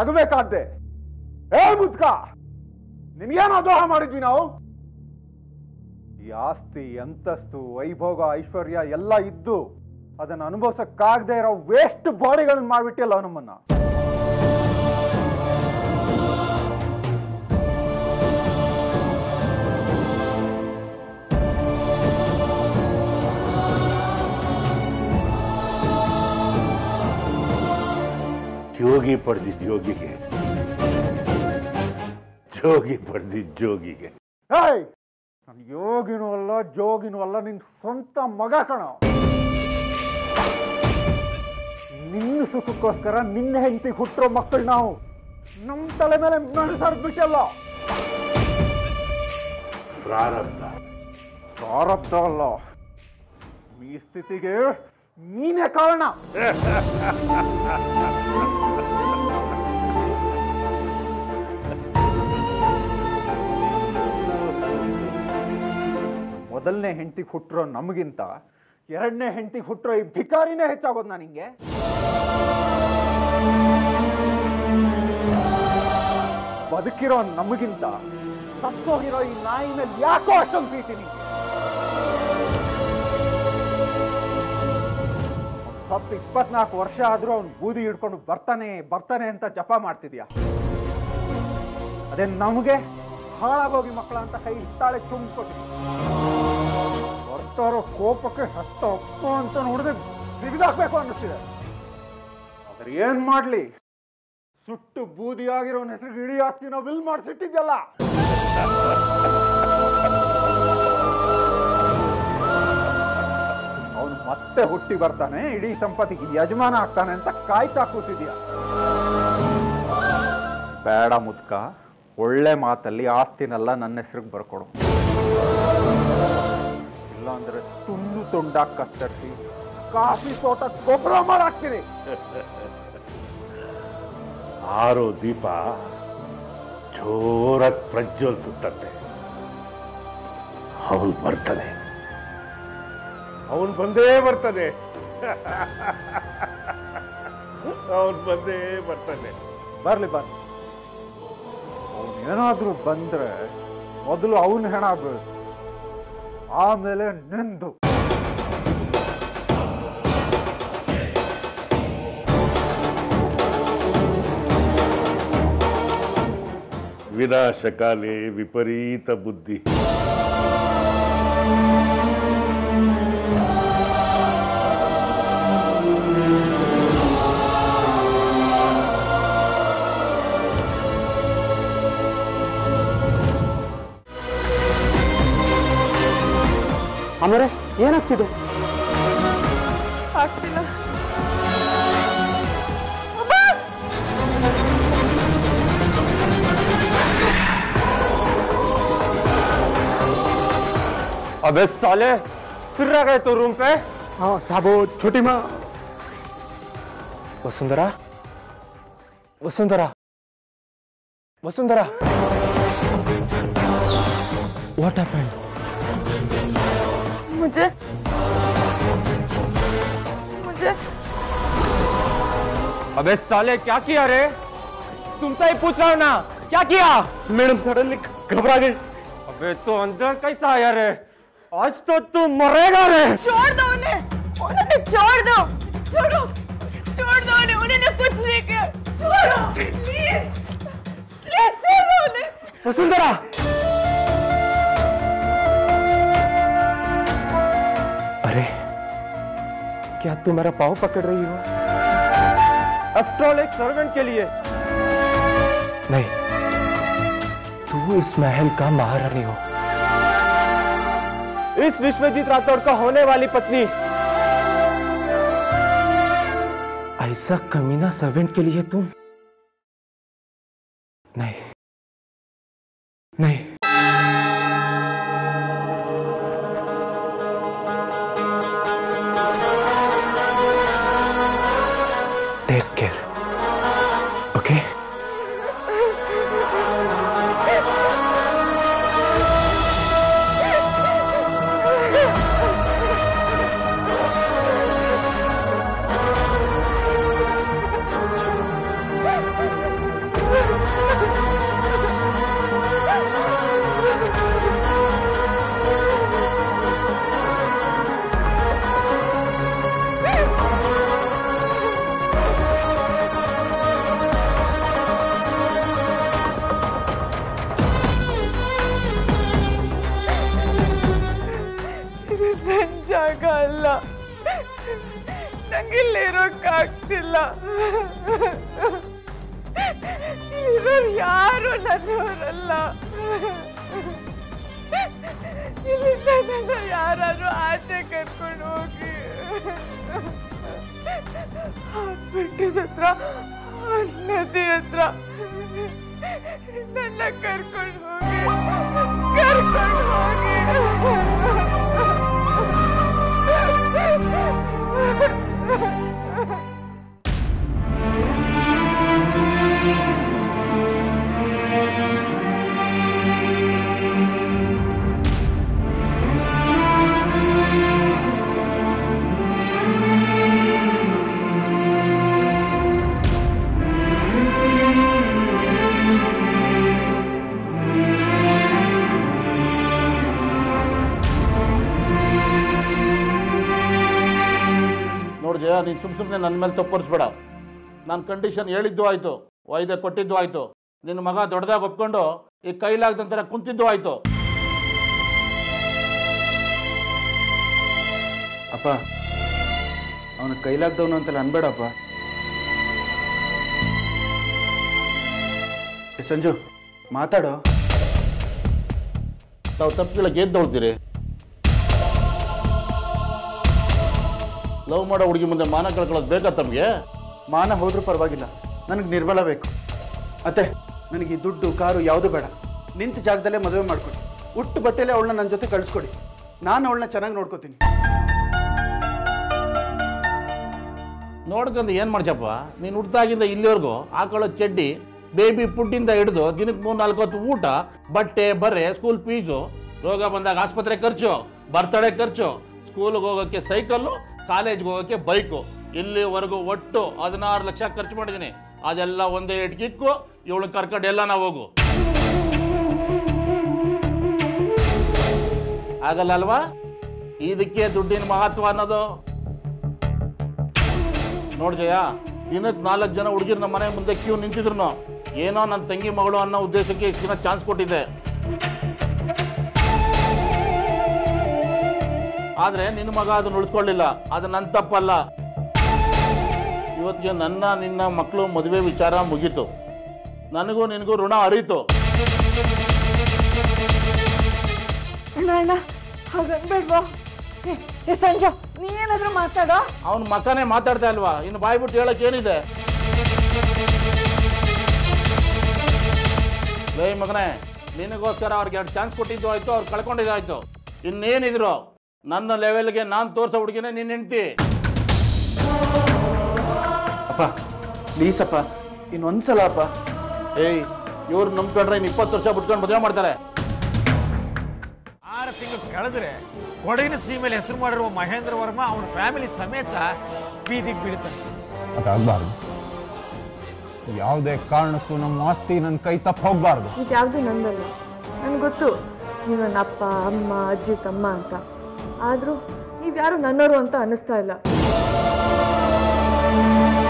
ನಗಬೇಕಾದ್ದೆ ಏ ಮುದ್ಕ ನಿನ್ಗೇನೋ ದ್ರೋಹ ಮಾಡಿದ್ವಿ ನಾವು ಈ ಆಸ್ತಿ ಅಂತಸ್ತು ವೈಭೋಗ ಐಶ್ವರ್ಯ ಎಲ್ಲ ಇದ್ದು ಅದನ್ನ ಅನುಭವಿಸಕ್ಕಾಗದೆ ಇರೋ ವೇಸ್ಟ್ ಬಾಡಿಗಳನ್ನ ಮಾಡ್ಬಿಟ್ಟಿಲ್ಲ ನಮ್ಮನ್ನ ಯೋಗಿ ಪಡೆದಿದ್ದ ಯೋಗಿಗೆ ಜೋಗಿ ಪಡೆದಿದ್ದ ಜೋಗಿಗೆ ಏಯ್ ನಾನು ಯೋಗಿನೂ ಅಲ್ಲ ಜೋಗಿನೂ ಅಲ್ಲ ನಿನ್ ಸ್ವಂತ ಮಗ ಕಣ ನಿನ್ನ ಸುಖಕ್ಕೋಸ್ಕರ ನಿನ್ನ ಹೆಂಡತಿ ಹುಟ್ಟಿರೋ ಮಕ್ಕಳು ನಾವು ನಮ್ಮ ತಲೆ ಮೇಲೆ ಬಿಟ್ಟಲ್ಲ ಪ್ರಾರಬ್ಧ ಪ್ರಾರಬ್ಧ ಅಲ್ಲ ಈ ಸ್ಥಿತಿಗೆ ನೀನೇ ಕಾರಣ ಮೊದಲನೇ ಹೆಂಡತಿಗೆ ಹುಟ್ಟಿರೋ ನಮಗಿಂತ ಎರಡನೇ ಹೆಂಡತಿಗೆ ಹುಟ್ಟಿರೋ ಈ ಭಿಕಾರಿನೇ ಹೆಚ್ಚಾಗೋದು ನಾನು ಹಿಂಗೆ ಬದುಕಿರೋ ನಮಗಿಂತ ಸತ್ತೋಗಿರೋ ಈ ನಾಯಿ ಮೇಲೆ ಯಾಕೋ ಅಷ್ಟೊಂದು ಪ್ರೀತಿ ನಿಂಗೆ ಸತ್ತು ಇಪ್ಪತ್ನಾಲ್ಕು ವರ್ಷ ಆದ್ರೂ ಅವ್ನು ಬೂದಿ ಹಿಡ್ಕೊಂಡು ಬರ್ತಾನೆ ಬರ್ತಾನೆ ಅಂತ ಜಪ ಮಾಡ್ತಿದ್ಯಾ ಅದೇ ನಮಗೆ ಹಾಳಾಗೋಗಿ ಮಕ್ಕಳ ಅಂತ ಕೈ ಇತ್ತಾಳೆ ತುಂಬಿಕೊಟ್ಟಿದ್ವಿ ಬರ್ತಾರೋ ಕೋಪಕ್ಕೆ ಹತ್ತ ಅಪ್ಪ ಅಂತ ನೋಡಿದ್ರೆ ಬಿಗಿದಾಕ್ಬೇಕು ಅನ್ನಿಸ್ತಿದೆ ಆದ್ರೆ ಏನ್ ಮಾಡ್ಲಿ ಸುಟ್ಟು ಬೂದಿಯಾಗಿರೋ ಹೆಸರು ಇಡೀ ಆಸ್ತಿನ ವಿಲ್ ಮಾಡಿಸಿಟ್ಟಿದ್ಯಲ್ಲ ಅವನು ಮತ್ತೆ ಹುಟ್ಟಿ ಬರ್ತಾನೆ ಇಡೀ ಸಂಪತ್ತಿಗೆ ಯಜಮಾನ ಆಗ್ತಾನೆ ಅಂತ ಕಾಯ್ತಾ ಕೂತಿದ್ಯಾ ಬೇಡ ಮುದ್ಕ ಒಳ್ಳೆ ಮಾತಲ್ಲಿ ಆಸ್ತಿನೆಲ್ಲ ನನ್ನ ಹೆಸರಿಗೆ ಬರ್ಕೊಡು ಇಲ್ಲಾಂದ್ರೆ ತುಂಡು ತುಂಡಾಗಿ ಕತ್ತರಿಸಿ ಕಾಫಿ ತೋಟ ಗೊಬ್ಬರ ಮಾಡಾಕ್ತೀನಿ ಆರೋ ದೀಪ ಜೋರಾಗಿ ಪ್ರಜ್ವಲಿಸುತ್ತಂತೆ ಅವನು ಬರ್ತಾನೆ ಅವನು ಬಂದೇ ಬರ್ತಾನೆ ಅವನು ಬಂದೇ ಬರ್ತಾನೆ ಬರ್ಲಿ ಬರ್ಲಿ ಅವನು ಏನಾದ್ರೂ ಬಂದ್ರೆ ಮೊದಲು ಅವನ ಹೆಣ ಬೀಳ್ತು ಆಮೇಲೆ ನಿಂದು ವಿನಾಶಕಾಲೆ ವಿಪರೀತ ಬುದ್ಧಿ ಆಮೇಲೆ ಏನಾಗ್ತಿದೆ ಆಗ್ತಿಲ್ಲ अबे साले फिर रह गए तो रूम पे हाँ साबो छोटी माँ वसुंधरा वसुंधरा वसुंधरा व्हाट हैपेंड मुझे मुझे अबे साले क्या किया रे तुमसे ही पूछ रहा हूं ना क्या किया मैडम सडनली घबरा गई अबे तो अंदर कैसा आया रे आज तो तू मरेगा रे छोड़ दो उन्हें उन्होंने छोड़ दो छोड़ो छोड़ दो उन्हें उन्होंने कुछ नहीं किया छोड़ो प्लीज प्लीज छोड़ो उन्हें वसुंधरा अरे क्या तू मेरा पाँव पकड़ रही हो आफ्टर ऑल एक सर्वेंट के लिए नहीं तू इस महल का महारानी हो इस विश्वजीत राठौड़ का होने वाली पत्नी ऐसा कमीना सर्वेंट के लिए तुम नहीं नहीं टेक केयर ओके ಆಗ್ತಿಲ್ಲ ಇವ್ರು ಯಾರು ನನ್ನವರಲ್ಲ ಇಲ್ಲಿಂದ ನನ್ನ ಯಾರಾದ್ರೂ ಆಚೆ ಕರ್ಕೊಂಡು ಹೋಗಿ ಆ ಬೆಟ್ಟದ ಹತ್ರ ಆ ನದಿ ಹತ್ರ ನನ್ನ ಕರ್ಕೊಂಡು ಹೋಗಿ ಕರ್ಕೊಂಡು ಹೋಗಿ ನೋಡು ಜಯ ನೀನು ಸುಮ್ಮ ಸುಮ್ಮನೆ ನನ್ನ ಮೇಲೆ ತಪ್ಪರಿಸ್ಬೇಡ ನಾನು ಕಂಡೀಷನ್ ಹೇಳಿದ್ದು ಆಯಿತು ವಾಯ್ದೆ ಕೊಟ್ಟಿದ್ದು ಆಯಿತು ನಿನ್ನ ಮಗ ದೊಡ್ಡದಾಗಿ ಒಪ್ಕೊಂಡು ಈ ಕೈಲಾಗ್ದಂತರ ಕುಂತಿದ್ದು ಆಯಿತು ಅಪ್ಪ ಅವನ ಕೈಲಾಗ್ದವನು ಅಂತೆಲ್ಲ ಅನ್ಬೇಡಪ್ಪ ಏ ಸಂಜು ಮಾತಾಡೋ ತಾವು ತಪ್ಪುಗಳಿಗೆ ಏನ್ ತೊಳ್ತೀರಿ ಲವ್ ಮಾಡೋ ಹುಡುಗಿ ಮುಂದೆ ಮಾನ ಕಳ್ಕೊಳ್ಳೋದು ಬೇಕಾ ತಮಗೆ ಮಾನ ಹೋದ್ರೂ ಪರವಾಗಿಲ್ಲ ನನಗೆ ನಿರ್ಬಲ ಬೇಕು ಅತ್ತೆ ನನಗೆ ಈ ದುಡ್ಡು ಕಾರು ಯಾವುದು ಬೇಡ ನಿಂತ ಜಾಗದಲ್ಲೇ ಮದುವೆ ಮಾಡ್ಕೊಡಿ ಉಟ್ಟು ಬಟ್ಟೆಲೆ ಅವಳನ್ನ ನನ್ನ ಜೊತೆ ಕಳಿಸ್ಕೊಡಿ ನಾನು ಅವಳನ್ನ ಚೆನ್ನಾಗಿ ನೋಡ್ಕೋತೀನಿ ನೋಡ್ಕೊಂಡು ಏನು ಮಾಡ್ಸಪ್ಪ ನೀನು ಹುಡ್ತಾಗಿಂದ ಇಲ್ಲಿವರೆಗೂ ಹಾಕೊಳ್ಳೋ ಚಡ್ಡಿ ಬೇಬಿ ಫುಡ್ಡಿಂದ ಹಿಡಿದು ದಿನಕ್ಕೆ ಮೂರು ನಾಲ್ಕು ಹೊತ್ತು ಊಟ ಬಟ್ಟೆ ಬರೆ ಸ್ಕೂಲ್ ಫೀಸು ರೋಗ ಬಂದಾಗ ಆಸ್ಪತ್ರೆ ಖರ್ಚು ಬರ್ತಡೇ ಖರ್ಚು ಸ್ಕೂಲ್ಗೆ ಹೋಗೋಕ್ಕೆ ಸೈಕಲ್ಲು ಕಾಲೇಜ್ಗೆ ಹೋಗೋಕ್ಕೆ ಬೈಕು ಇಲ್ಲಿವರೆಗೂ ಒಟ್ಟು ಹದಿನಾರು ಲಕ್ಷ ಖರ್ಚು ಮಾಡಿದ್ದೀನಿ ಅದೆಲ್ಲ ಒಂದೇ ಏಟ್ ಕಿಕ್ಕು ಇವಳು ಕರ್ಕೊಂಡು ಎಲ್ಲ ನಾವು ಹೋಗು ಆಗಲ್ಲ ಅಲ್ವಾ ಇದಕ್ಕೆ ದುಡ್ಡಿನ ಮಹತ್ವ ಅನ್ನೋದು ನೋಡ್ ಜಯ ದಿನಕ್ಕೆ ನಾಲ್ಕು ಜನ ಹುಡುಗಿರು ನಮ್ಮ ಮನೆ ಮುಂದೆ ಕ್ಯೂ ನಿಂತಿದ್ರು ಏನೋ ನನ್ನ ತಂಗಿ ಮಗಳು ಅನ್ನೋ ಉದ್ದೇಶಕ್ಕೆ ಇಷ್ಟು ದಿನ ಚಾನ್ಸ್ ಕೊಟ್ಟಿದ್ದೆ ಆದ್ರೆ ನಿನ್ನ ಮಗ ಅದನ್ನ ಉಳಿಸ್ಕೊಳ್ಳಿಲ್ಲ ಅದು ನನ್ನ ತಪ್ಪಲ್ಲ ಇವತ್ತಿಗೆ ನನ್ನ ನಿನ್ನ ಮಕ್ಕಳು ಮದುವೆ ವಿಚಾರ ಮುಗೀತು ನನಗೂ ನಿನಗೂ ಋಣ ಅರಿತು ಅಣ್ಣ ಅಣ್ಣ ಹಾಗನ್ಬೇಡ್ವಾ ಏ, ಏ ಸಂಜು ನೀನೇನಾದ್ರೂ ಮಾತಾಡೋ ಅವನ ಮಕ್ಕನೇ ಮಾತಾಡ್ತಾ ಇಲ್ವಾ ಇನ್ನು ಬಾಯ್ಬಿಟ್ಟು ಹೇಳಕ್ ಏನಿದೆ ಲೇ ಮಗನೇ ನಿನಗೋಸ್ಕರ ಅವ್ರಿಗೆ ಎರಡು ಚಾನ್ಸ್ ಕೊಟ್ಟಿದ್ದು ಆಯ್ತು ಅವ್ರು ಕಳ್ಕೊಂಡಿದ್ದಾಯ್ತು ಇನ್ನೇನಿದ್ರು ನನ್ನ ಲೆವೆಲ್ಗೆ ನಾನು ತೋರ್ಸೋ ಹುಡುಗಿನೇ ನಿನ್ನ ಹೆಂಡ್ತಿ ಅಪ್ಪ ಪ್ಲೀಸ್ ಅಪ್ಪ ಇನ್ನೊಂದ್ಸಲ ಅಪ್ಪ ಏಯ್ ಇವ್ರು ನಂಬ್ಕೊಂಡ್ರೆ ಇನ್ನು ಇಪ್ಪತ್ತು ವರ್ಷ ಬಿಟ್ಕೊಂಡು ಮದುವೆ ಮಾಡ್ತಾರೆ ಆರು ತಿಂಗಳು ಕಳೆದ್ರೆ ಕೊಡಗಿನ ಸೀಮೆಯಲ್ಲಿ ಹೆಸರು ಮಾಡಿರುವ ಮಹೇಂದ್ರ ವರ್ಮ ಅವನ ಫ್ಯಾಮಿಲಿ ಸಮೇತ ಬೀದಿಗೆ ಬೀಳ್ತಾನೆ ಅದಾಗಬಾರ್ದು ಯಾವುದೇ ಕಾರಣಕ್ಕೂ ನಮ್ಮ ಆಸ್ತಿ ನನ್ನ ಕೈ ತಪ್ಪ ಹೋಗ್ಬಾರ್ದು ಇದ್ಯಾವುದು ನಂದಲ್ಲ ನನಗೆ ಗೊತ್ತು ನೀವು ನನ್ನ ಅಪ್ಪ ಅಮ್ಮ ಅಜ್ಜಿ ತಮ್ಮ ಅಂತ ಆದರೂ ನೀವ್ಯಾರು ನನ್ನವರು ಅಂತ ಅನ್ನಿಸ್ತಾ ಇಲ್ಲ